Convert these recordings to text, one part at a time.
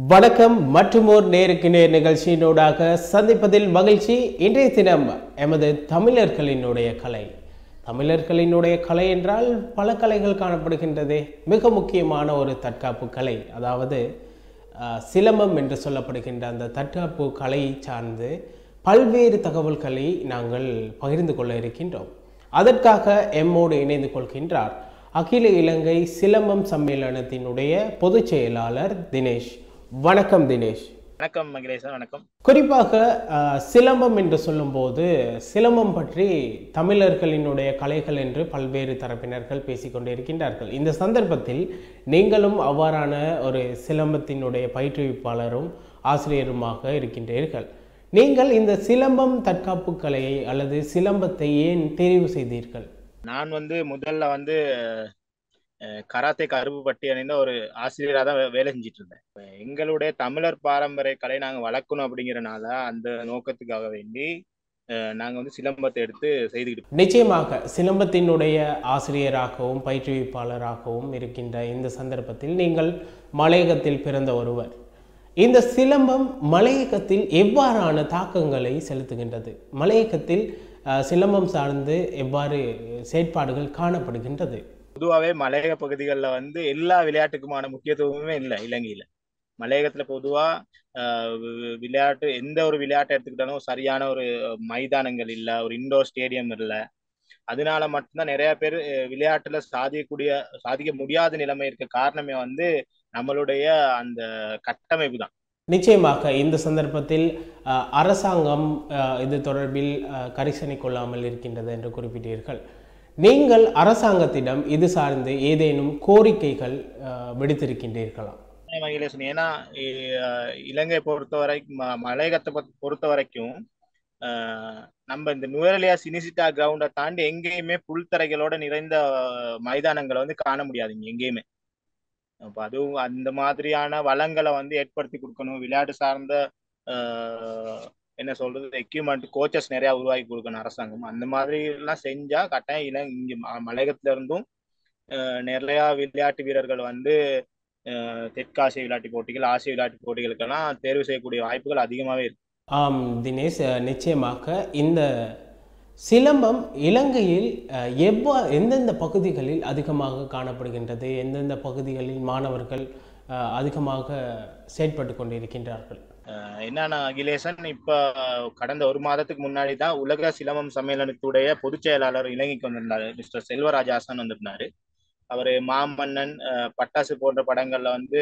வணக்கம் மற்றுமோர் நேருக்கு நேர் நிகழ்ச்சியினூடாக சந்திப்பதில் மகிழ்ச்சி இன்றைய தினம் எமது தமிழர்களினுடைய கலை தமிழர்களினுடைய கலை என்றால் பல கலைகள் காணப்படுகின்றதே மிக முக்கியமான ஒரு தற்காப்பு கலை அதாவது அஹ், சிலம்பம் என்று சொல்லப்படுகின்ற அந்த தற்காப்பு கலை சார்ந்து பல்வேறு தகவல்களை நாங்கள் பகிர்ந்து கொள்ள இருக்கின்றோம் அதற்காக எம்மோடு இணைந்து கொள்கின்றார் அகில இலங்கை சிலம்பம் சம்மேளனத்தினுடைய பொதுச் செயலாளர் தினேஷ் வணக்கம் தினேஷ் வணக்கம் மகிழேசன் வணக்கம் குறிப்பாக அஹ், சிலம்பம் என்று சொல்லும்போது சிலம்பம் பற்றி தமிழர்களினுடைய கலைகள் என்று பல்வேறு தரப்பினர்கள் பேசிக்கொண்டிருக்கின்றார்கள் இந்த சந்தர்ப்பத்தில் நீங்களும் அவ்வாறான ஒரு சிலம்பத்தினுடைய பயிற்றுவிப்பாளரும் ஆசிரியருமாக இருக்கின்றீர்கள் நீங்கள் இந்த சிலம்பம் தற்காப்பு கலையை அல்லது சிலம்பத்தை ஏன் தெரிவு செய்தீர்கள் நான் வந்து முதல்ல வந்து அஹ், கராத்தே கருப்பு பட்டி அணிந்த ஒரு ஆசிரியராக தான் வே- வேலை செஞ்சுட்டு இருந்தேன் இப்ப எங்களுடைய தமிழர் பாரம்பரிய கலை நாங்கள் வளர்க்கணும் அப்படிங்கிறனால அந்த நோக்கத்துக்காக வேண்டி அஹ், நாங்க வந்து சிலம்பத்தை எடுத்து செய்துக்கிட்டு இருக்கோம். நிச்சயமாக சிலம்பத்தினுடைய ஆசிரியராகவும் பயிற்றுவிப்பாளராகவும் இருக்கின்ற இந்த சந்தர்ப்பத்தில் நீங்கள் மலையகத்தில் பிறந்த ஒருவர் இந்த சிலம்பம் மலையகத்தில் எவ்வாறான தாக்கங்களை செலுத்துகின்றது மலையகத்தில் அஹ், சிலம்பம் சார்ந்து எவ்வாறு செயற்பாடுகள் காணப்படுகின்றது பொதுவாகவே மலையக பகுதிகளில் வந்து எல்லா விளையாட்டுக்குமான முக்கியத்துவமுமே இல்லை இலங்கையில மலையகத்துல பொதுவா அஹ், வி- விளையாட்டு எந்த ஒரு விளையாட்டை எடுத்துக்கிட்டாலும் சரியான ஒரு மைதானங்கள் இல்லை ஒரு இண்டோர் ஸ்டேடியம் இல்லை அதனால மட்டும்தான் நிறைய பேர் அஹ், விளையாட்டுல சாதிக்கக்கூடிய சாதிக்க முடியாத நிலைமை இருக்க காரணமே வந்து நம்மளுடைய அந்த கட்டமைப்பு தான் நிச்சயமாக இந்த சந்தர்ப்பத்தில் அஹ், அரசாங்கம் அஹ், இது தொடர்பில் அஹ், கரிசனை கொள்ளாமல் இருக்கின்றது என்று குறிப்பிட்டீர்கள் நீங்கள் அரசாங்கத்திடம் இது சார்ந்து ஏதேனும் கோரிக்கைகள் அஹ், விடுத்திருக்கின்றீர்களா மகிழேசன் ஏன்னா இ- இலங்கை பொறுத்த வரைக்கும் ம- மலையகத்தை பொறுத்த- பொறுத்த வரைக்கும் அஹ், நம்ம இந்த நுவரலியா சினிசிட்டா கிரவுண்டை தாண்டி எங்கேயுமே புல்தரைகளோட நிறைந்த அஹ், மைதானங்களை வந்து காண முடியாது இங்க எங்கேயுமே அப்ப அதுவும் அந்த மாதிரியான வளங்களை வந்து ஏற்படுத்தி கொடுக்கணும் விளையாட்டு சார்ந்த அஹ், என்ன சொல்றது எக்யூப்மெண்ட் கோச்சஸ் நிறைய உருவாக்கி கொடுக்கணும் அரசாங்கம் அந்த மாதிரி எல்லாம் செஞ்சா கட்டாயம் இல இங்க ம- மலையகத்துல இருந்தும் அஹ், நிறைய விளையாட்டு வீரர்கள் வந்து அஹ், தெற்காசிய விளையாட்டு போட்டிகள் ஆசிய விளையாட்டு போட்டிகளுக்கெல்லாம் தேர்வு செய்யக்கூடிய வாய்ப்புகள் அதிகமாகவே இருக்கு ஆம் தினேஷ் அஹ், நிச்சயமாக இந்த சிலம்பம் இலங்கையில் அஹ், எவ்வா எந்தெந்த பகுதிகளில் அதிகமாக காணப்படுகின்றது எந்தெந்த பகுதிகளில் மாணவர்கள் அஹ், அதிகமாக செயற்பட்டு கொண்டிருக்கின்றார்கள் அஹ், என்னன்னா அகிலேசன் இப்ப கடந்த ஒரு மாதத்துக்கு முன்னாடி தான் உலக சிலம்பம் சம்மேளனத்துடைய பொதுச் செயலாளர் இலங்கைக்கு வந்திருந்தாரு மிஸ்டர் செல்வராஜ் ஆசான் வந்திருந்தாரு அவர் மாமன்னன் அஹ், பட்டாசு போன்ற படங்கள்ல வந்து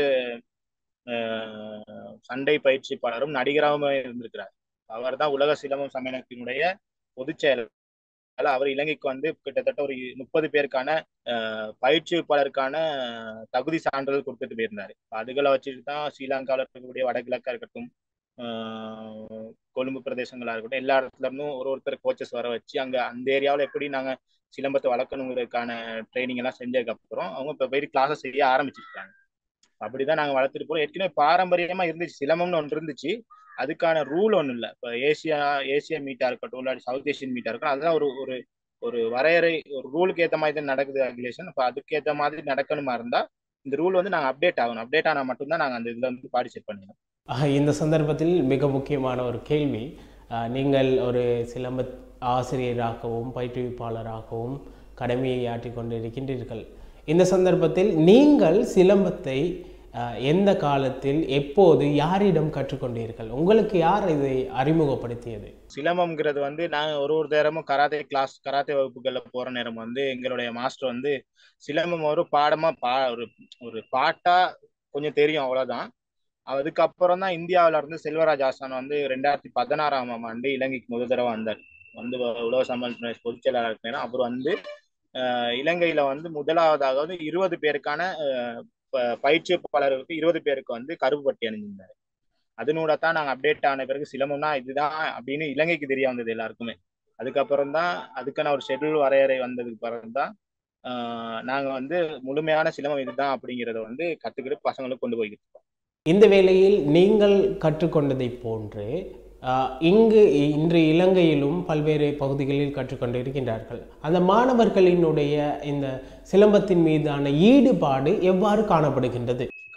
அஹ், சண்டை பயிற்சிப்பாளரும் நடிகராகவும் இருந்திருக்கிறார் அவர் தான் உலக சிலம்பம் சம்மேளனத்தினுடைய பொதுச் செயலாளர் அவர் இலங்கைக்கு வந்து கிட்டத்தட்ட ஒரு முப்பது பேருக்கான அஹ், பயிற்சிப்பாளருக்கான அஹ், தகுதி சான்றிதழ் கொடுத்துட்டு போயிருந்தாரு அதுகளை வச்சுட்டு தான் ஸ்ரீலங்காவில் இருக்கக்கூடிய வடகிழக்கா இருக்கட்டும் அஹ், கொழும்பு பிரதேசங்களா இருக்கட்டும் எல்லா இடத்துல இருந்தும் ஒரு ஒருத்தர் கோச்சஸ் வர வச்சு அங்க அந்த ஏரியாவில் எப்படி நாங்க சிலம்பத்தை வளர்க்கணுங்கிறதுக்கான ட்ரைனிங் எல்லாம் செஞ்சதுக்கு அப்புறம் அவங்க இப்போ போய் கிளாஸஸ் செய்ய ஆரம்பிச்சிருக்காங்க அப்படிதான் நாங்க வளர்த்துட்டு போறோம் ஏற்கனவே பாரம்பரியமா இருந்துச்சு சிலம்பம்னு ஒன்று இருந்துச்சு அதுக்கான ரூல் ஒன்றும் இல்லை இப்போ ஏசியா ஏசியா மீட்டா இருக்கட்டும் இல்லாட்டி சவுத் ஏசியன் மீட்டா இருக்கட்டும் அதுதான் ஒரு ஒரு ஒரு வரையறை ஒரு ரூலுக்கு ஏற்ற மாதிரி தான் நடக்குது அகிலேஷன் இப்போ அதுக்கேற்ற மாதிரி நடக்கணுமா இருந்தா இந்த ரூல் வந்து நாங்கள் அப்டேட் ஆகணும் அப்டேட் ஆனால் மட்டும்தான் நாங்கள் அந்த இதில் வந்து பார்ட்டிசிபேட் பண்ணுவோம் ஆஹ் இந்த சந்தர்ப்பத்தில் மிக முக்கியமான ஒரு கேள்வி ஆஹ் நீங்கள் ஒரு சிலம்ப ஆசிரியராகவும் பயிற்றுவிப்பாளராகவும் கடமையை ஆற்றிக் கொண்டிருக்கின்றீர்கள் இந்த சந்தர்ப்பத்தில் நீங்கள் சிலம்பத்தை ஆஹ் எந்த காலத்தில் எப்போது யாரிடம் கற்றுக்கொண்டீர்கள் உங்களுக்கு யார் இதை அறிமுகப்படுத்தியது சிலம்பம்ங்கிறது வந்து நாங்கள் ஒரு ஒரு நேரமும் கராத்தே கிளாஸ் கராத்தே வகுப்புகளில் போகிற நேரம் வந்து எங்களுடைய மாஸ்டர் வந்து சிலம்பம் ஒரு பாடமா பா ஒரு ஒரு பாட்டா கொஞ்சம் தெரியும் அவ்வளோதான் அதுக்கப்புறம் தான் இந்தியாவில இருந்து செல்வராஜ் ஆசான் வந்து ரெண்டாயிரத்தி பதினாறாம் ஆண்டு இலங்கைக்கு முதல் தடவை வந்தார் வந்து உலக சம்மேளன பொதுச் செயலாளர் இருக்கிறேன் அப்புறம் வந்து அஹ், இலங்கையில வந்து முதலாவதாக வந்து இருபது பேருக்கான அஹ், ப- பயிற்சியாளர்களுக்கு இருபது பேருக்கு வந்து கருப்பு பட்டி அணிஞ்சிருந்தார் அதனோட தான் நாங்கள் அப்டேட் ஆன பிறகு சிலம்பம்னா இதுதான் அப்படின்னு இலங்கைக்கு தெரிய வந்தது எல்லாருக்குமே அதுக்கப்புறம் தான் அதுக்கான ஒரு ஷெட்யூல் வரையறை வந்ததுக்கு பிறகு தான் நாங்கள் வந்து முழுமையான சிலம்பம் இதுதான் அப்படிங்கிறத வந்து கற்றுக்கிட்டு பசங்களுக்கு கொண்டு போய்கிட்டு இருக்கோம் இந்த வேளையில் நீங்கள் கற்றுக்கொண்டதைப் போன்று ஆஹ், இங்கு இன்று இலங்கையிலும் பல்வேறு பகுதிகளில் கற்றுக்கொண்டு இருக்கின்றார்கள் அந்த மாணவர்களினுடைய இந்த சிலம்பத்தின் மீதான ஈடுபாடு எவ்வாறு காணப்படுகின்றது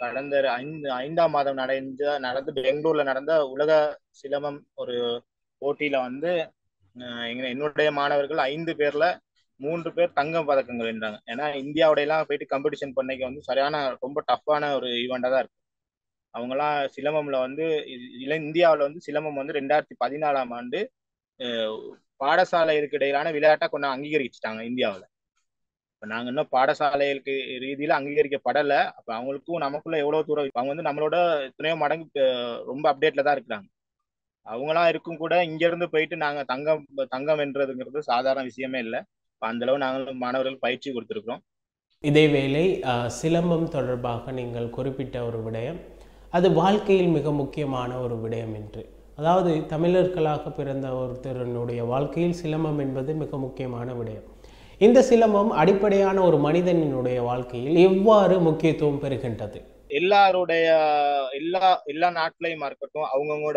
கடந்த ஐந்து ஐந்தாம் மாதம் நடந்த நடந்து பெங்களூர்ல நடந்த உலக சிலம்பம் ஒரு போட்டியில வந்து அஹ் எங்க என்னுடைய மாணவர்கள் ஐந்து பேர்ல மூன்று பேர் தங்கம் பதக்கங்கள் வென்றாங்க ஏன்னா இந்தியாவோட எல்லாம் போயிட்டு காம்படிஷன் பண்ணைக்கு வந்து சரியான ரொம்ப டஃப்பான ஒரு ஈவெண்டா தான் இருக்கு அவங்கலாம் சிலம்பம்ல வந்து இ- இல இந்தியாவில் வந்து சிலம்பம் வந்து ரெண்டாயிரத்தி பதினாலாம் ஆண்டு அஹ், பாடசாலைகளுக்கு இடையிலான விளையாட்டா கொஞ்சம் அங்கீகரிச்சுட்டாங்க இந்தியாவில் இப்போ நாங்கள் இன்னும் பாடசாலைகளுக்கு ரீதியில் அங்கீகரிக்கப்படலை அப்போ அவங்களுக்கும் நமக்குள்ள எவ்வளோ தூரம் அவங்க வந்து நம்மளோட எத்தனையோ மடங்கு அஹ், ரொம்ப அப்டேட்ல தான் இருக்கிறாங்க அவங்களாம் இருக்கும் கூட இங்க இருந்து போயிட்டு நாங்க தங்கம் தங்கம் வென்றதுங்கிறது சாதாரண விஷயமே இல்லை அந்த அளவு நாங்களும் மாணவர்கள் பயிற்சி கொடுத்துருக்கோம் இதேவேளை அஹ், சிலம்பம் தொடர்பாக நீங்கள் குறிப்பிட்ட ஒரு விடயம் அது வாழ்க்கையில் மிக முக்கியமான ஒரு விடயம் என்று அதாவது தமிழர்களாக பிறந்த ஒருத்தருடைய வாழ்க்கையில் சிலம்பம் என்பது மிக முக்கியமான விடயம் இந்த சிலம்பம் அடிப்படையான ஒரு மனிதனினுடைய வாழ்க்கையில் எவ்வாறு முக்கியத்துவம் பெறுகின்றது எல்லாருடைய எல்லா எல்லா நாட்டிலையுமா இருக்கட்டும் அவங்கவுங்களோட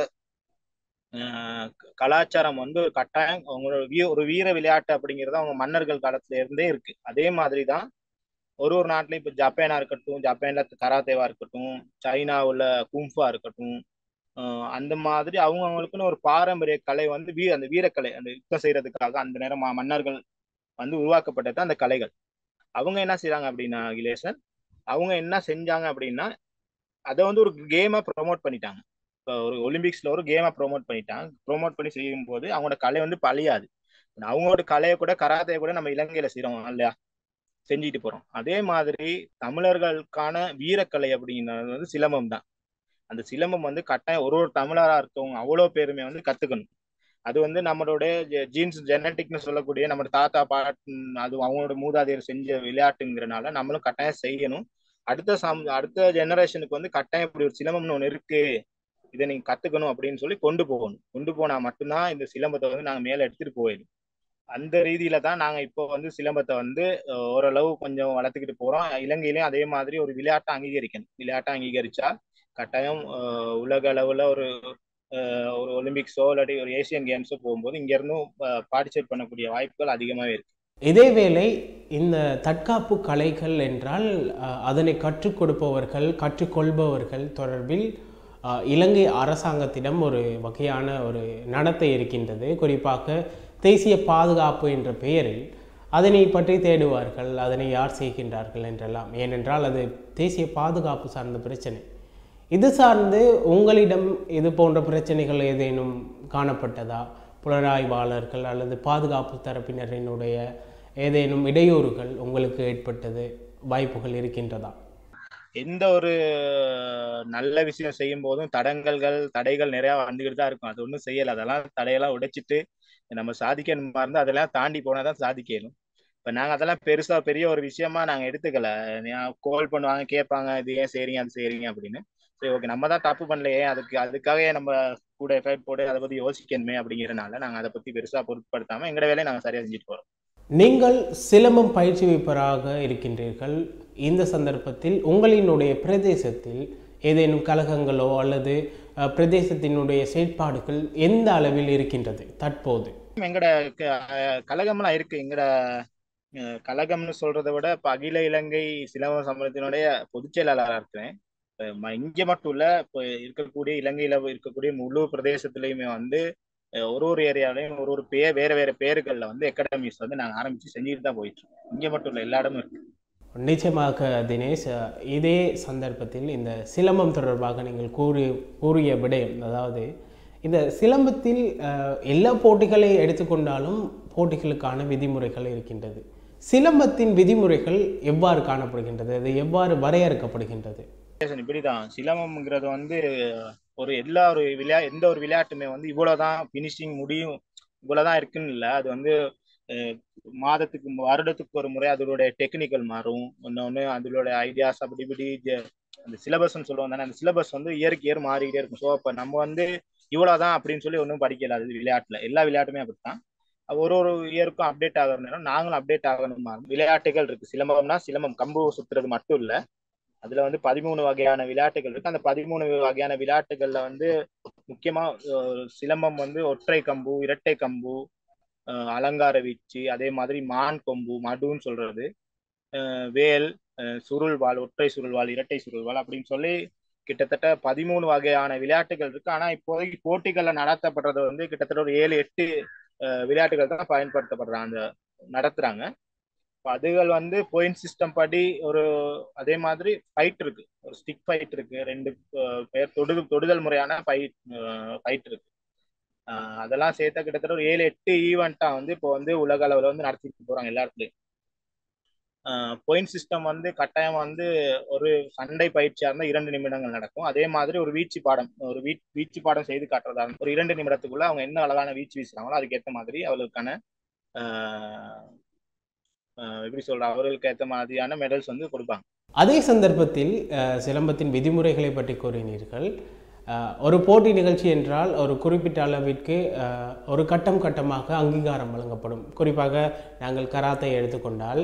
ஆஹ் கலாச்சாரம் வந்து ஒரு கட்டாயம் அவங்களோட வீ ஒரு வீர விளையாட்டு அப்படிங்கிறது அவங்க மன்னர்கள் காலத்துல இருந்தே இருக்கு அதே மாதிரி தான் ஒரு ஒரு நாட்டிலையும் இப்போ ஜப்பானா இருக்கட்டும் ஜப்பான்ல கராத்தேவா இருக்கட்டும் சைனாவுல கும்ஃபா இருக்கட்டும் ஆஹ் அந்த மாதிரி அவங்க அவங்களுக்குன்னு ஒரு பாரம்பரிய கலை வந்து வீ அந்த வீரக்கலை அந்த யுத்தம் செய்யறதுக்காக அந்த நேரம் ம- மன்னர்கள் வந்து உருவாக்கப்பட்டது அந்த கலைகள் அவங்க என்ன செய்றாங்க அப்படின்னா அகிலேஷன் அவங்க என்ன செஞ்சாங்க அப்படின்னா அதை வந்து ஒரு கேமா ப்ரோமோட் பண்ணிட்டாங்க இப்போ ஒரு ஒலிம்பிக்ஸ்ல ஒரு கேமை ப்ரோமோட் பண்ணிட்டாங்க ப்ரோமோட் பண்ணி செய்யும் போது அவங்களோட கலை வந்து பழியாது அவங்களோட கலையை கூட கராத்தையை கூட நம்ம இலங்கையில செய்றோம் இல்லையா செஞ்சுட்டு போறோம் அதே மாதிரி தமிழர்களுக்கான வீரக்கலை அப்படிங்கிறது வந்து சிலம்பம் தான் அந்த சிலம்பம் வந்து கட்டாயம் ஒரு ஒரு தமிழரா இருக்கவங்க அவ்வளோ பேருமே வந்து கத்துக்கணும் அது வந்து நம்மளுடைய ஜீன்ஸ் ஜெனட்டிக்னு சொல்லக்கூடிய நம்ம தாத்தா பாட் அது அவங்களோட மூதாதையர் செஞ்ச விளையாட்டுங்கிறனால நம்மளும் கட்டாயம் செய்யணும் அடுத்த சம் அடுத்த ஜெனரேஷனுக்கு வந்து கட்டாயம் இப்படி ஒரு சிலம்பம்னு ஒன்று இருக்கு இதை நீங்க கத்துக்கணும் அப்படின்னு சொல்லி கொண்டு போகணும் கொண்டு போனா மட்டும்தான் இந்த சிலம்பத்தை வந்து நாங்க மேல எடுத்துட்டு போயிடும் அந்த ரீதியில தான் நாங்க இப்போ வந்து சிலம்பத்தை வந்து அஹ், ஓரளவு கொஞ்சம் வளர்த்துக்கிட்டு போறோம் இலங்கையிலயும் அதே மாதிரி ஒரு விளையாட்டை அங்கீகரிக்கணும் விளையாட்டை அங்கீகரிச்சா கட்டாயம் அஹ், உலக அளவுல ஒரு அஹ், ஒரு ஒலிம்பிக்ஸோ இல்லாட்டி ஒரு ஏசியன் கேம்ஸோ போகும்போது இங்க இருந்தும் பார்ட்டிசிபேட் பண்ணக்கூடிய வாய்ப்புகள் அதிகமாவே இருக்கு இதேவேளை இந்த தற்காப்பு கலைகள் என்றால் அஹ், அதனை கற்றுக் கொடுப்பவர்கள் கற்றுக்கொள்பவர்கள் தொடர்பில் அஹ், இலங்கை அரசாங்கத்திடம் ஒரு வகையான ஒரு நடத்தை இருக்கின்றது குறிப்பாக தேசிய பாதுகாப்பு என்ற பெயரில் அதனை பற்றி தேடுவார்கள் அதனை யார் செய்கின்றார்கள் என்றெல்லாம் ஏனென்றால் அது தேசிய பாதுகாப்பு சார்ந்த பிரச்சனை இது சார்ந்து உங்களிடம் இது போன்ற பிரச்சனைகள் ஏதேனும் காணப்பட்டதா புலனாய்வாளர்கள் அல்லது பாதுகாப்பு தரப்பினரினுடைய ஏதேனும் இடையூறுகள் உங்களுக்கு ஏற்பட்டது வாய்ப்புகள் இருக்கின்றதா எந்த ஒரு நல்ல விஷயம் செய்யும் போதும் தடங்கல்கள் தடைகள் நிறைய வந்துகிட்டு தான் இருக்கும் அது ஒன்றும் செய்யல அதெல்லாம் தடையெல்லாம் உடைச்சிட்டு நம்ம சாதிக்கணுமா இருந்தா அதெல்லாம் தாண்டி போனாதான் சாதிக்கணும் இப்ப நாங்க அதெல்லாம் பெருசா பெரிய ஒரு விஷயமா நாங்க எடுத்துக்கல கோல் பண்ணுவாங்க கேட்பாங்க இது ஏன் செய்றீங்க அது செய்றீங்க அப்படின்னு சரி ஓகே நம்ம தான் தப்பு பண்ணலையே அதுக்கு அதுக்காக நம்ம கூட எஃபர்ட் போட்டு அதை பத்தி யோசிக்கணுமே அப்படிங்கறனால நாங்க அதை பத்தி பெருசா பொருட்படுத்தாம எங்கட வேலையை நாங்க சரியா செஞ்சுட்டு போறோம் நீங்கள் சிலம்பம் பயிற்றுவிப்பராக இருக்கின்றீர்கள் இந்த சந்தர்ப்பத்தில் உங்களினுடைய பிரதேசத்தில் ஏதேனும் கழகங்களோ அல்லது அஹ், பிரதேசத்தினுடைய செயற்பாடுகள் எந்த அளவில் இருக்கின்றது தற்போது எங்கட க- அஹ் கழகம்லாம் இருக்கு எங்கட அஹ் கழகம்னு சொல்றதை விட இப்ப அகில இலங்கை சிலம்ப சமூகத்தினுடைய பொதுச் செயலாளராக இருக்கிறேன் இப்ப ம- இங்க மட்டும் இல்ல இப்ப இருக்கக்கூடிய இலங்கையில இருக்கக்கூடிய முழு பிரதேசத்திலயுமே வந்து அஹ் ஒரு ஒரு ஏரியாலையும் ஒரு ஒரு பேர் வேற வேற பேர்கள்ல வந்து அகாடமிஸ் வந்து நாங்க ஆரம்பிச்சு செஞ்சுட்டு தான் போயிட்டு இருக்கோம் இங்க மட்டும் இல்ல எல்லா இடமும் இருக்கு நிச்சயமாக தினேஷ் அஹ், இதே சந்தர்ப்பத்தில் இந்த சிலம்பம் தொடர்பாக நீங்கள் கூறி கூறிய விடயம் அதாவது இந்த சிலம்பத்தில் அஹ், எல்லா போட்டிகளை எடுத்துக்கொண்டாலும் போட்டிகளுக்கான விதிமுறைகள் இருக்கின்றது சிலம்பத்தின் விதிமுறைகள் எவ்வாறு காணப்படுகின்றது அது எவ்வாறு வரையறுக்கப்படுகின்றது பேசணும் இப்படிதான் சிலம்பம்ங்கிறது வந்து ஒரு எல்லா ஒரு விளையா எந்த ஒரு விளையாட்டுமே வந்து இவ்வளவுதான் பினிஷிங் முடியும் இவ்வளவுதான் இருக்குன்னு இல்லை அது வந்து அஹ், மாதத்துக்கு வருடத்துக்கு ஒரு முறை அதோடைய டெக்னிக்கல் மாறும் இன்னொன்னு அதோட ஐடியாஸ் அப்படி இப்படி ஜ- அந்த சிலபஸ்ன்னு சொல்லுவோம் தானே அந்த சிலபஸ் வந்து இயருக்கு இயர் மாறிக்கிட்டே இருக்கும் ஸோ அப்போ நம்ம வந்து இவ்வளவுதான் அப்படின்னு சொல்லி ஒன்றும் படிக்கல அது விளையாட்டுல எல்லா விளையாட்டுமே அப்படித்தான் ஒரு ஒரு இயருக்கும் அப்டேட் ஆகிற நேரம் நாங்களும் அப்டேட் ஆகணுமா விளையாட்டுகள் இருக்கு சிலம்பம்னா சிலம்பம் கம்பு சுத்துறது மட்டும் இல்ல அதுல வந்து பதிமூணு வகையான விளையாட்டுகள் இருக்கு அந்த பதிமூணு வகையான விளையாட்டுகள்ல வந்து முக்கியமா அஹ், சிலம்பம் வந்து ஒற்றை கம்பு இரட்டை கம்பு அஹ், அலங்கார வீச்சு அதே மாதிரி மான் கொம்பு மடுன்னு சொல்றது அஹ், வேல் அஹ் சுருள் வாள் ஒற்றை சுருள் வாள் இரட்டை சுருள் வாள் அப்படின்னு சொல்லி கிட்டத்தட்ட பதிமூணு வகையான விளையாட்டுகள் இருக்கு ஆனா இப்போதைக்கு போட்டிகள்ல நடத்தப்படுறது வந்து கிட்டத்தட்ட ஒரு ஏழு எட்டு அஹ், விளையாட்டுகள் தான் பயன்படுத்தப்படுறாங்க அந்த நடத்துறாங்க இப்ப அதுகள் வந்து பாயிண்ட் சிஸ்டம் படி ஒரு அதே மாதிரி ஃபைட் இருக்கு ஒரு ஸ்டிக் ஃபைட் இருக்கு ரெண்டு அஹ், பேர் தொடு தொடுதல் முறையான ஃபைட் ஃபைட் இருக்கு அஹ், அதெல்லாம் சேர்த்தா கிட்டத்தட்ட ஒரு ஏழு எட்டு ஈவெண்ட்டா வந்து இப்போ வந்து உலக அளவுல வந்து நடத்திட்டு போறாங்க எல்லா இடத்துலயும் பாயிண்ட் சிஸ்டம் வந்து கட்டாயம் வந்து ஒரு சண்டை பயிற்சியா இருந்தால் இரண்டு நிமிடங்கள் நடக்கும் அதே மாதிரி ஒரு வீச்சு பாடம் ஒரு வீ வீச்சு பாடம் செய்து காட்டுறதா இருந்தா ஒரு இரண்டு நிமிடத்துக்குள்ள அவங்க என்ன அழகான வீச்சு வீசுறாங்களோ அதுக்கேற்ற மாதிரி அவர்களுக்கான ஆஹ், ஆஹ், எப்படி சொல்ற அவர்களுக்கு ஏற்ற மாதிரியான மெடல்ஸ் வந்து கொடுப்பாங்க அதே சந்தர்ப்பத்தில் அஹ், சிலம்பத்தின் விதிமுறைகளை பற்றி கூறினீர்கள் அஹ், ஒரு போட்டி நிகழ்ச்சி என்றால் ஒரு குறிப்பிட்ட அளவிற்கு அஹ், ஒரு கட்டம் கட்டமாக அங்கீகாரம் வழங்கப்படும் குறிப்பாக நாங்கள் கராத்தை எடுத்துக்கொண்டால்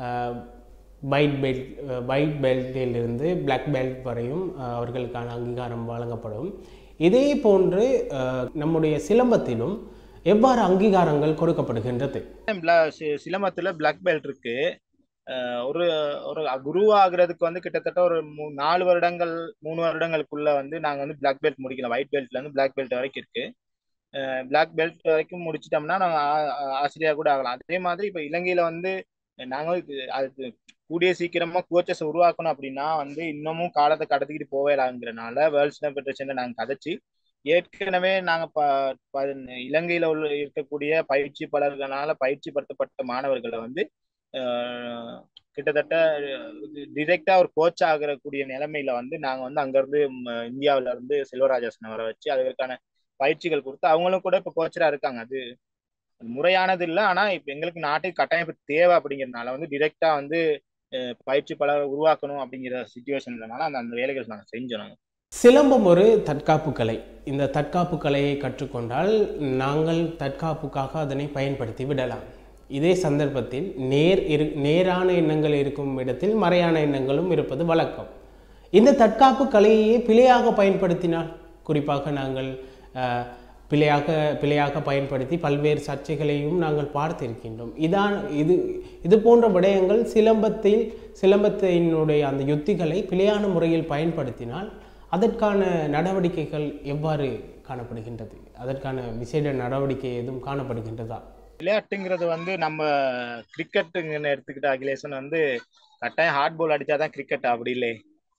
பைட் பெல்ட் பைட் பெல்ட்டிலிருந்து பிளாக் பெல்ட் வரையும் அஹ், அவர்களுக்கான அங்கீகாரம் வழங்கப்படும் இதே போன்று அஹ், நம்முடைய சிலம்பத்திலும் எவ்வாறு அங்கீகாரங்கள் கொடுக்கப்படுகின்றது பிள- சி- சிலம்பத்துல பிளாக் பெல்ட் இருக்கு அஹ் ஒரு ஒரு குருவாகிறதுக்கு வந்து கிட்டத்தட்ட ஒரு மூ- நாலு வருடங்கள் மூணு வருடங்களுக்குள்ள வந்து நாங்க வந்து பிளாக் பெல்ட் முடிக்கலாம் ஒயிட் பெல்ட்ல இருந்து பிளாக் பெல்ட் வரைக்கும் இருக்கு பிளாக் பெல்ட் வரைக்கும் முடிச்சிட்டோம்னா நாங்க ஆ- ஆ- ஆசிரியரா கூட ஆகலாம் அதே மாதிரி இப்ப இலங்கையில வந்து நாங்க இது அது கூடிய சீக்கிரமா கோச்சஸ் உருவாக்கணும் அப்படின்னா வந்து இன்னமும் காலத்தை கடத்திக்கிட்டு போவேலாங்கிறனால வேர்ல்ட்ஸ் ஃபெடரேஷன்ல நாங்க கதைச்சு ஏற்கனவே நாங்க ப ப- இலங்கையில உள்ள இருக்கக்கூடிய பயிற்சிப்பாளர்களால பயிற்சிப்படுத்தப்பட்ட மாணவர்களை வந்து அஹ், கிட்டத்தட்ட டிரெக்டா ஒரு கோச் ஆகக்கூடிய நிலைமையில வந்து நாங்க வந்து அங்கிருந்து ம, இந்தியாவுல இருந்து செல்வராஜாசனை வர வச்சு அதற்கான பயிற்சிகள் கொடுத்து அவங்களும் கூட இப்ப கோச்சரா இருக்காங்க அது முறையானது இல்லை ஆனா இப்ப எங்களுக்கு நாட்டுக்கு கட்டமைப்பு தேவை அப்படிங்கறதுனால வந்து டிரெக்டா வந்து அஹ், பயிற்சிப்பாளர் உருவாக்கணும் அப்படிங்கிற சுச்சுவேஷன்லனால அந்த அந்த வேலைகள் நாங்க செஞ்சோம் நாங்க சிலம்பம் ஒரு தற்காப்பு கலை இந்த தற்காப்பு கலையை கற்றுக்கொண்டால் நாங்கள் தற்காப்புக்காக அதனை பயன்படுத்தி விடலாம் இதே சந்தர்ப்பத்தில் நேர் இரு நேரான எண்ணங்கள் இருக்கும் இடத்தில் மறையான எண்ணங்களும் இருப்பது வழக்கம் இந்த தற்காப்பு கலையையே பிழையாக பயன்படுத்தினால் குறிப்பாக நாங்கள் அஹ், பிழையாக பிழையாக பயன்படுத்தி பல்வேறு சர்ச்சைகளையும் நாங்கள் பார்த்திருக்கின்றோம் இதான் இது இது போன்ற விடயங்கள் சிலம்பத்தில் சிலம்பத்தினுடைய அந்த யுத்திகளை பிழையான முறையில் பயன்படுத்தினால் அதற்கான நடவடிக்கைகள் எவ்வாறு காணப்படுகின்றது அதற்கான விசேட நடவடிக்கை எதுவும் காணப்படுகின்றதா விளையாட்டுங்கிறது வந்து நம்ம கிரிக்கெட்டுங்கன்னு எடுத்துக்கிட்ட அகிலேசன் வந்து கட்டாயம் ஹார்ட் பால் அடிச்சாதான் கிரிக்கெட் அப்படி இல்லை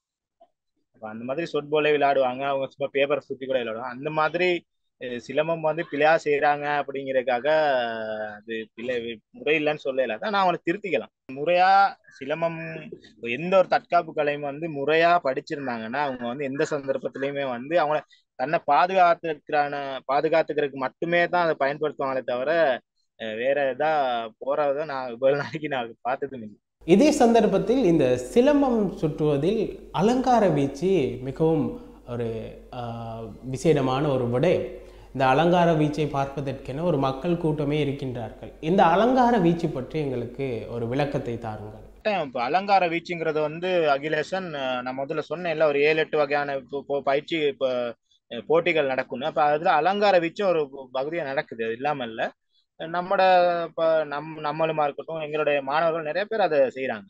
அப்ப அந்த மாதிரி சொட் பாலே விளையாடுவாங்க அவங்க சும்மா பேப்பர் சுத்தி கூட விளையாடுவாங்க அந்த மாதிரி அஹ், சிலம்பம் வந்து பிழையா செய்யறாங்க அப்படிங்கறதுக்காக அது பிழை முறை இல்லைன்னு சொல்லல தான் நான் அவனை திருத்திக்கலாம் முறையா சிலம்பம் எந்த ஒரு தற்காப்பு கலையும் வந்து முறையா படிச்சிருந்தாங்கன்னா அவங்க வந்து எந்த சந்தர்ப்பத்திலயுமே வந்து அவங்க தன்னை பாதுகாத்துக்கிறான பாதுகாத்துக்கிறதுக்கு மட்டுமே தான் அதை பயன்படுத்துவாங்களே தவிர அஹ் வேற எதா போறத நான் இவ்வளவு நாளைக்கு நான் பார்த்ததும் இல்லை இதே சந்தர்ப்பத்தில் இந்த சிலம்பம் சுற்றுவதில் அலங்கார வீச்சு மிகவும் ஒரு ஆஹ், விசேடமான ஒரு விடயம் இந்த அலங்கார வீச்சை பார்ப்பதற்கென ஒரு மக்கள் கூட்டமே இருக்கின்றார்கள் இந்த அலங்கார வீச்சு பற்றி எங்களுக்கு ஒரு விளக்கத்தை தாருங்கள் கட்டாயம் இப்ப அலங்கார வீச்சுங்கிறது வந்து அகிலேசன் அஹ் நான் முதல்ல சொன்னேன்ல ஒரு ஏழு எட்டு வகையான இப்போ- இப்போ பயிற்சி இப்போ அஹ் போட்டிகள் நடக்கும்னு அப்ப அதுல அலங்கார வீச்சும் ஒரு பகுதியா நடக்குது அது இல்லாம இல்ல நம்மட இப்ப நம் நம்மளுமா இருக்கட்டும் எங்களுடைய மாணவர்கள் நிறைய பேர் அதை செய்யறாங்க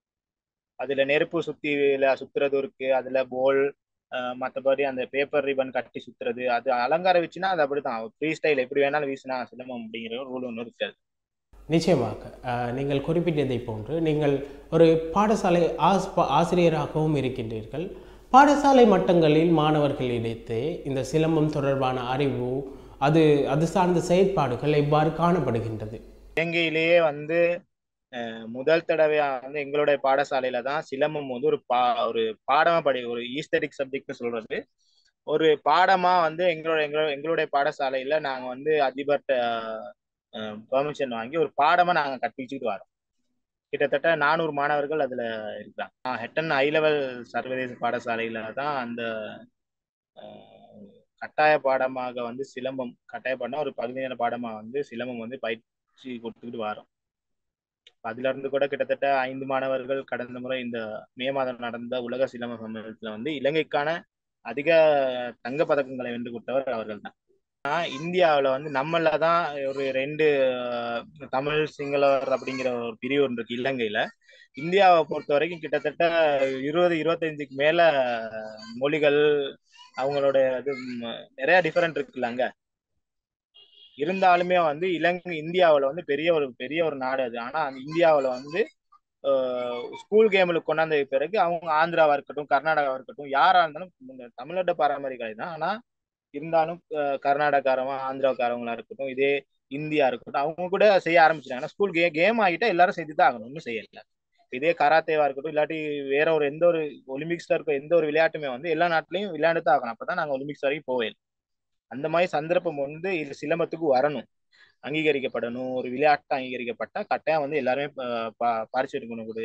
அதுல நெருப்பு சுத்தில சுத்துறது இருக்கு அதுல போல் மற்றபடி அந்த பேப்பர் ரிபன் கட்டி சுத்துறது அது அலங்கார வீச்சுன்னா அது அப்படிதான் ஃப்ரீ ஸ்டைல் எப்படி வேணாலும் வீசினா சிலம்பம் அப்படிங்கிற ஒரு ரூல் ஒன்று இருக்காது நிச்சயமாக ஆஹ், நீங்கள் குறிப்பிட்டதை போன்று நீங்கள் ஒரு பாடசாலை ஆஸ் ப- ஆசிரியராகவும் இருக்கின்றீர்கள் பாடசாலை மட்டங்களில் மாணவர்களிடைத்து இந்த சிலம்பம் தொடர்பான அறிவு அது அது சார்ந்த செயற்பாடுகள் எவ்வாறு காணப்படுகின்றது இலங்கையிலேயே வந்து அஹ், முதல் தடவையா வந்து எங்களுடைய பாடசாலையில தான் சிலம்பம் வந்து ஒரு பா ஒரு பாடமா படி ஒரு ஈஸ்தடிக் சப்ஜெக்ட்னு சொல்றது ஒரு பாடமா வந்து எங்களோட எங்களோட எங்களுடைய பாடசாலையில நாங்க வந்து அதிபர்கிட்ட பெர்மிஷன் வாங்கி ஒரு பாடமா நாங்க கற்பிச்சுட்டு வரோம் கிட்டத்தட்ட நானூறு மாணவர்கள் அதுல இருக்கிறாங்க ஹெட்டன் ஹை லெவல் சர்வதேச பாடசாலையில தான் அந்த அஹ், கட்டாய பாடமாக வந்து சிலம்பம் கட்டாய பாடம் ஒரு பகுதியான பாடமா வந்து சிலம்பம் வந்து பயிற்சி கொடுத்துக்கிட்டு வரோம் அதுல இருந்து கூட கிட்டத்தட்ட ஐந்து மாணவர்கள் கடந்த முறை இந்த மே மாதம் நடந்த உலக சிலம்ப சம்மேளனத்துல வந்து இலங்கைக்கான அதிக தங்க பதக்கங்களை வென்று கொடுத்தவர் அவர்கள் தான் இந்தியாவில் வந்து நம்மள தான் ஒரு ரெண்டு அஹ், தமிழ் சிங்களவர் அப்படிங்கிற ஒரு பிரிவு ஒன்று இருக்கு இலங்கையில இந்தியாவை பொறுத்த வரைக்கும் கிட்டத்தட்ட இருபது இருபத்தஞ்சுக்கு மேல மொழிகள் அவங்களோட இது ம், நிறைய டிஃபரெண்ட் இருக்குல்ல அங்க இருந்தாலுமே வந்து இலங்கை இந்தியாவுல வந்து பெரிய ஒரு பெரிய ஒரு நாடு அது ஆனா அந்த இந்தியாவுல வந்து ஸ்கூல் கேம்ல கொண்டாந்த பிறகு அவங்க ஆந்திராவா இருக்கட்டும் கர்நாடகாவா இருக்கட்டும் யாரா இருந்தாலும் இந்த தமிழ்நாட்டு பாரம்பரிய கலை தான் ஆனா இருந்தாலும் அஹ், கர்நாடகாரவன் ஆந்திராக்காரவங்களா இருக்கட்டும் இதே இந்தியா இருக்கட்டும் அவங்க கூட செய்ய ஆரம்பிச்சிட்டாங்க ஏன்னா ஸ்கூல் கே கேம் ஆகிட்டா எல்லாரும் செஞ்சு தான் ஆகணும் ஒன்றும் செய்யல இதே கராத்தேவா இருக்கட்டும் இல்லாட்டி வேற ஒரு எந்த ஒரு ஒலிம்பிக்ஸ்ல இருக்க எந்த ஒரு விளையாட்டுமே வந்து எல்லா நாட்டிலையும் விளையாண்டு தான் ஆகணும் அப்பதான் நாங்க ஒலிம்பிக்ஸ் வரைக்கும் போவே அந்த மாதிரி சந்தர்ப்பம் வந்து இது சிலம்பத்துக்கு வரணும் அங்கீகரிக்கப்படணும் ஒரு விளையாட்டு அங்கீகரிக்கப்பட்டா கட்டாயம் வந்து எல்லாருமே பார்ட்டிசிபேட் பண்ணக்கூடிய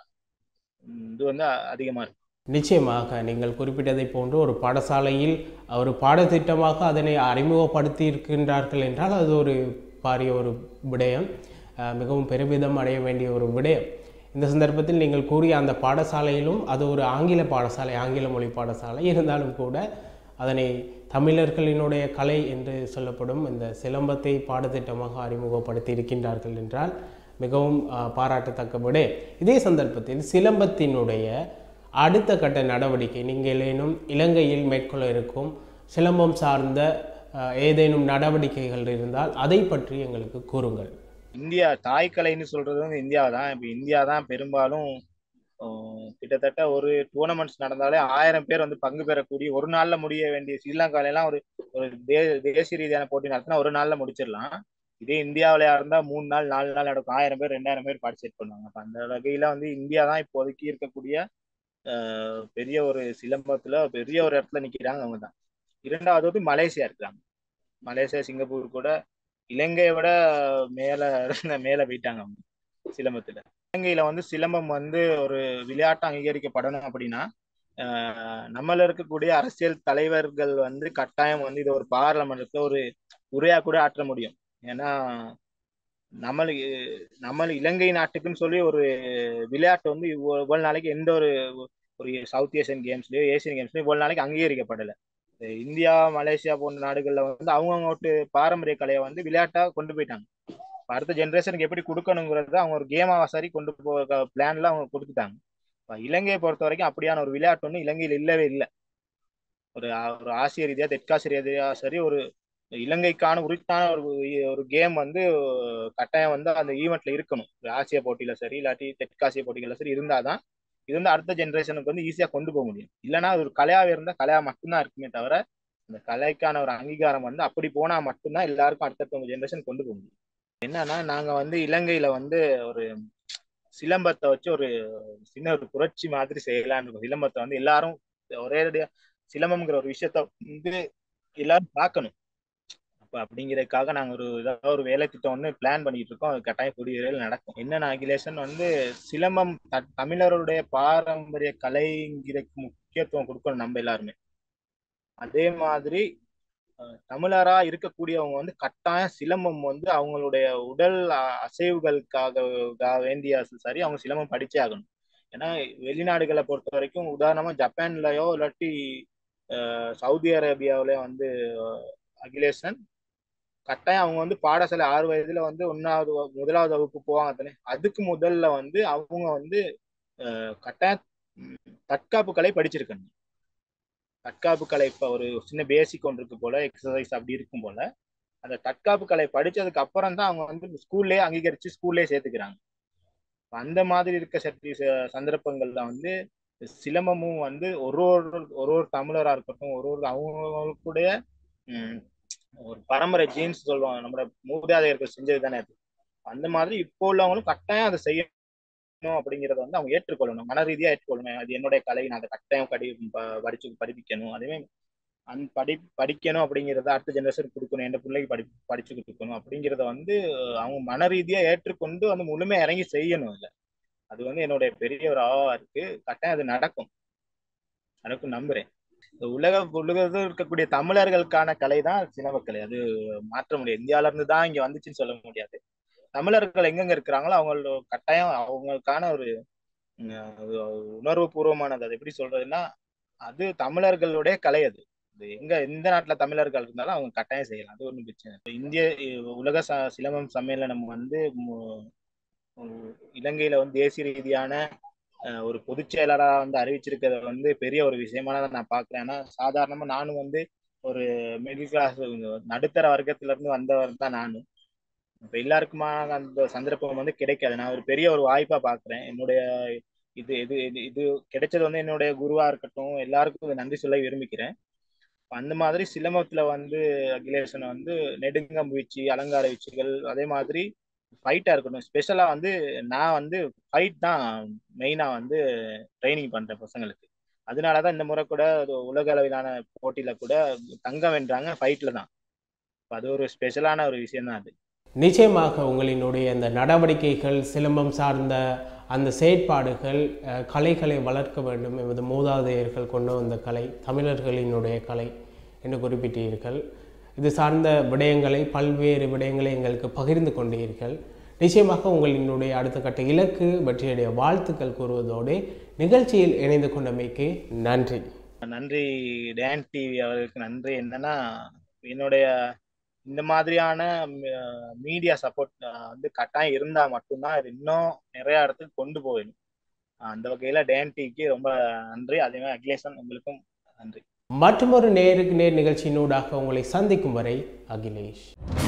உம், இது வந்து அதிகமா இருக்கு நிச்சயமாக நீங்கள் குறிப்பிட்டதை போன்று ஒரு பாடசாலையில் ஒரு பாடத்திட்டமாக அதனை அறிமுகப்படுத்தி இருக்கின்றார்கள் என்றால் அது ஒரு பாரிய ஒரு விடயம் அஹ், மிகவும் பெருமிதம் அடைய வேண்டிய ஒரு விடயம் இந்த சந்தர்ப்பத்தில் நீங்கள் கூறிய அந்த பாடசாலையிலும் அது ஒரு ஆங்கில பாடசாலை ஆங்கில மொழி பாடசாலை இருந்தாலும் கூட அதனை தமிழர்களினுடைய கலை என்று சொல்லப்படும் இந்த சிலம்பத்தை பாடத்திட்டமாக அறிமுகப்படுத்தி இருக்கின்றார்கள் என்றால் மிகவும் அஹ், பாராட்டத்தக்க விடயம் இதே சந்தர்ப்பத்தில் சிலம்பத்தினுடைய அடுத்த கட்ட நடவடிக்கை நீங்கள் ஏனும் இலங்கையில் மேற்கொள்ள இருக்கும் சிலம்பம் சார்ந்த அஹ், ஏதேனும் நடவடிக்கைகள் இருந்தால் அதை பற்றி எங்களுக்கு கூறுங்கள் இந்தியா தாய்க்கலைன்னு சொல்றது வந்து இந்தியா தான் இப்ப இந்தியா தான் பெரும்பாலும் ஆஹ், கிட்டத்தட்ட ஒரு டூர்னமெண்ட்ஸ் நடந்தாலே ஆயிரம் பேர் வந்து பங்கு பெறக்கூடிய ஒரு நாள்ல முடிய வேண்டிய ஸ்ரீலங்கால எல்லாம் ஒரு ஒரு தே தேசிய ரீதியான போட்டி நடத்தினா ஒரு நாள்ல முடிச்சிடலாம் இதே இந்தியாவில இருந்தா மூணு நாள் நாலு நாள் நடக்கும் ஆயிரம் பேர் ரெண்டாயிரம் பேர் பார்ட்டிசிபேட் பண்ணுவாங்க அப்ப அந்த வகையில வந்து இந்தியா தான் இப்போதைக்கு இருக்கக்கூடிய ஆஹ், பெரிய ஒரு சிலம்பத்துல பெரிய ஒரு இடத்துல நிக்கிறாங்க அவங்க தான் இரண்டாவது வந்து மலேசியா இருக்கிறாங்க மலேசியா சிங்கப்பூர் கூட இலங்கையை விட மேல மேல போயிட்டாங்க அவங்க சிலம்பத்துல இலங்கையில வந்து சிலம்பம் வந்து ஒரு விளையாட்டு அங்கீகரிக்கப்படணும் அப்படின்னா ஆஹ் நம்மள இருக்கக்கூடிய அரசியல் தலைவர்கள் வந்து கட்டாயம் வந்து இது ஒரு பாராளுமன்றத்துல ஒரு உரையா கூட ஆற்ற முடியும் ஏன்னா நம்மளுக்கு நம்ம இலங்கை நாட்டுக்குன்னு சொல்லி ஒரு விளையாட்டு வந்து இவ்வ- இவ்வளவு நாளைக்கு எந்த ஒரு ஒரு சவுத் ஏசியன் கேம்ஸ்லயோ ஏசியன் கேம்ஸ்லயோ இவ்வளவு நாளைக்கு அங்கீகரிக்கப்படலை இந்தியா மலேசியா போன்ற நாடுகள்ல வந்து அவங்கவுங்க பாரம்பரிய கலையை வந்து விளையாட்டா கொண்டு போயிட்டாங்க இப்ப அடுத்த ஜென்ரேஷனுக்கு எப்படி கொடுக்கணுங்கிறத அவங்க ஒரு கேமா சரி கொண்டு போக பிளான்ல அவங்க கொடுத்துட்டாங்க இப்ப இலங்கையை பொறுத்த வரைக்கும் அப்படியான ஒரு விளையாட்டு ஒன்று இலங்கையில் இல்லவே இல்லை ஒரு ஆ- ஒரு ஆசிய ரீதியா தெற்காசிய ரீதியா சரி ஒரு இலங்கைக்கான உரித்தான ஒரு ஒரு கேம் வந்து கட்டாயம் வந்து அந்த ஈவெண்ட்ல இருக்கணும் ஒரு ஆசிய போட்டியில சரி இல்லாட்டி தெற்காசிய போட்டிகள்ல சரி இருந்தாதான் இது வந்து அடுத்த ஜென்ரேஷனுக்கு வந்து ஈஸியா கொண்டு போக முடியும் இல்லைன்னா அது ஒரு கலையாவே இருந்தா கலையா மட்டும்தான் இருக்குமே தவிர அந்த கலைக்கான ஒரு அங்கீகாரம் வந்து அப்படி போனா மட்டும்தான் எல்லாருக்கும் அடுத்தடுத்த ஜென்ரேஷன் கொண்டு போக முடியும் என்னன்னா நாங்க வந்து இலங்கையில வந்து ஒரு சிலம்பத்தை வச்சு ஒரு சின்ன ஒரு புரட்சி மாதிரி செய்யலாம்னு இருக்கோம் சிலம்பத்தை வந்து எல்லாரும் ஒரே அடியா சிலம்பம்ங்கிற ஒரு விஷயத்த வந்து எல்லாரும் பார்க்கணும் அப்ப அப்படிங்கறதுக்காக நாங்க ஒரு ஏதாவது ஒரு வேலை திட்டம் ஒன்று பிளான் பண்ணிட்டு இருக்கோம் அது கட்டாயம் கூடிய விரைவில் நடக்கும் என்னென்ன அகிலேஷன் வந்து சிலம்பம் த- தமிழருடைய பாரம்பரிய கலைங்கிறதுக்கு முக்கியத்துவம் கொடுக்கணும் நம்ம எல்லாருமே அதே மாதிரி அஹ், தமிழரா இருக்கக்கூடியவங்க வந்து கட்டாயம் சிலம்பம் வந்து அவங்களுடைய உடல் அ- அசைவுகளுக்காக க- வேண்டிய சரி அவங்க சிலம்பம் படிச்சே ஆகணும் ஏன்னா வெளிநாடுகளை பொறுத்த வரைக்கும் உதாரணமா ஜப்பான்லயோ இல்லாட்டி அஹ், சவுதி அரேபியாவிலயோ வந்து அஹ், அகிலேஷன் கட்டாயம் அவங்க வந்து பாடசாலை ஆறு வயதுல வந்து ஒன்னாவது வகு- முதலாவது வகுப்பு போவாங்க தானே அதுக்கு முதல்ல வந்து அவங்க வந்து அஹ், கட்டாயம் ம், தற்காப்பு கலை படிச்சிருக்கணும் தற்காப்பு கலை இப்ப ஒரு சின்ன பேசிக் ஒன்று இருக்கு போல எக்ஸசைஸ் அப்படி இருக்கும் போல அந்த தற்காப்பு கலை படிச்சதுக்கு அப்புறம் தான் அவங்க வந்து ஸ்கூல்லேயே அங்கீகரிச்சு ஸ்கூல்லேயே சேர்த்துக்கிறாங்க இப்ப அந்த மாதிரி இருக்க சட்டி ச- சந்தர்ப்பங்கள்ல வந்து சிலம்பமும் வந்து ஒரு ஒரு ஒரு ஒரு தமிழரா இருக்கட்டும் ஒரு ஒரு அவங்களுடைய ம், ஒரு பரம்பரை ஜீன்ஸ் சொல்லுவாங்க நம்மளோட மூதாதையர்கள் செஞ்சது தானே அது அந்த மாதிரி இப்போ உள்ளவங்களும் கட்டாயம் அதை செய்யணும் அப்படிங்கறத வந்து அவங்க ஏற்றுக்கொள்ளணும் மன ரீதியா ஏற்றுக்கொள்ளணும் அது என்னுடைய கலை நான் அதை கட்டாயம் படி ப- படிச்சு படிப்பிக்கணும் அதே மாதிரி அந் படி படிக்கணும் அப்படிங்கிறத அடுத்த ஜெனரேஷன் கொடுக்கணும் எந்த பிள்ளைக்கு படி படிச்சு கொடுக்கணும் அப்படிங்கிறத வந்து அஹ், அவங்க மன ரீதியா ஏற்றுக்கொண்டு வந்து முழுமையா இறங்கி செய்யணும் இல்ல அது வந்து என்னுடைய பெரிய ஒரு ஆவா இருக்கு கட்டாயம் அது நடக்கும் நடக்கும் நம்புறேன் இந்த உலக உலகத்தில் இருக்கக்கூடிய தமிழர்களுக்கான கலை தான் சிலம்பக்கலை அது மாற்ற முடியாது இந்தியால இருந்து தான் இங்க வந்துச்சுன்னு சொல்ல முடியாது தமிழர்கள் எங்கெங்க இருக்கிறாங்களோ அவங்களோட கட்டாயம் அவங்களுக்கான ஒரு உணர்வு பூர்வமானது அது எப்படி சொல்றதுன்னா அது தமிழர்களுடைய கலை அது அது எங்க எந்த நாட்டுல தமிழர்கள் இருந்தாலும் அவங்க கட்டாயம் செய்யலாம் அது ஒன்றும் பிரச்சனை இல்லை. இந்திய உலக ச- சிலம்பம் சம்மேளனம் வந்து மு- இலங்கையில வந்து தேசிய ரீதியான அஹ், ஒரு பொதுச் செயலராக வந்து அறிவிச்சிருக்கிறது வந்து பெரிய ஒரு விஷயமா தான் நான் பார்க்கிறேன் ஏன்னா சாதாரணமா நானும் வந்து ஒரு மிடில் கிளாஸ் நடுத்தர வர்க்கத்துல இருந்து வந்தவர் தான் நானும் இப்ப எல்லாருக்குமான அந்த சந்தர்ப்பம் வந்து கிடைக்காது நான் ஒரு பெரிய ஒரு வாய்ப்பா பார்க்கிறேன் என்னுடைய இது இது இது இது கிடைச்சது வந்து என்னுடைய குருவா இருக்கட்டும் எல்லாருக்கும் இதை நன்றி சொல்ல விரும்பிக்கிறேன் அந்த மாதிரி சிலம்பத்துல வந்து அகிலேஷன் வந்து நெடுங்கம் வீச்சு அலங்கார வீச்சுகள் அதே மாதிரி ஃபைட்டா இருக்கட்டும் ஸ்பெஷலா வந்து நான் வந்து ஃபைட் தான் மெயினா வந்து ட்ரைனிங் பண்றேன் பசங்களுக்கு அதனாலதான் இந்த முறை கூட அது உலக அளவிலான போட்டியில கூட தங்கம் வென்றாங்க ஃபைட்ல தான் அப்ப அது ஒரு ஸ்பெஷலான ஒரு விஷயம் தான் அது நிச்சயமாக உங்களினுடைய அந்த நடவடிக்கைகள் சிலம்பம் சார்ந்த அந்த செயற்பாடுகள் அஹ், கலைகளை வளர்க்க வேண்டும் எமது மூதாதையர்கள் கொண்டு வந்த கலை தமிழர்களினுடைய கலை என்று குறிப்பிட்டீர்கள் இது சார்ந்த விடயங்களை பல்வேறு விடயங்களை எங்களுக்கு பகிர்ந்து கொண்டீர்கள் நிச்சயமாக உங்களினுடைய அடுத்த கட்ட இலக்கு பற்றிய வாழ்த்துக்கள் கூறுவதோடு நிகழ்ச்சியில் இணைந்து கொண்டமைக்கு நன்றி நன்றி டேன் டிவி அவர்களுக்கு நன்றி என்னன்னா என்னுடைய இந்த மாதிரியான மீடியா சப்போர்ட் வந்து கட்டாயம் இருந்தா மட்டும்தான் இது இன்னும் நிறைய இடத்துக்கு கொண்டு போயிடும் அந்த வகையில டேன் டிவிக்கு ரொம்ப நன்றி அதே மாதிரி அகிலேஷன் உங்களுக்கும் நன்றி மற்றொரு நேருக்கு நேர் நிகழ்ச்சியினூடாக உங்களை சந்திக்கும் வரை அகிலேஷ்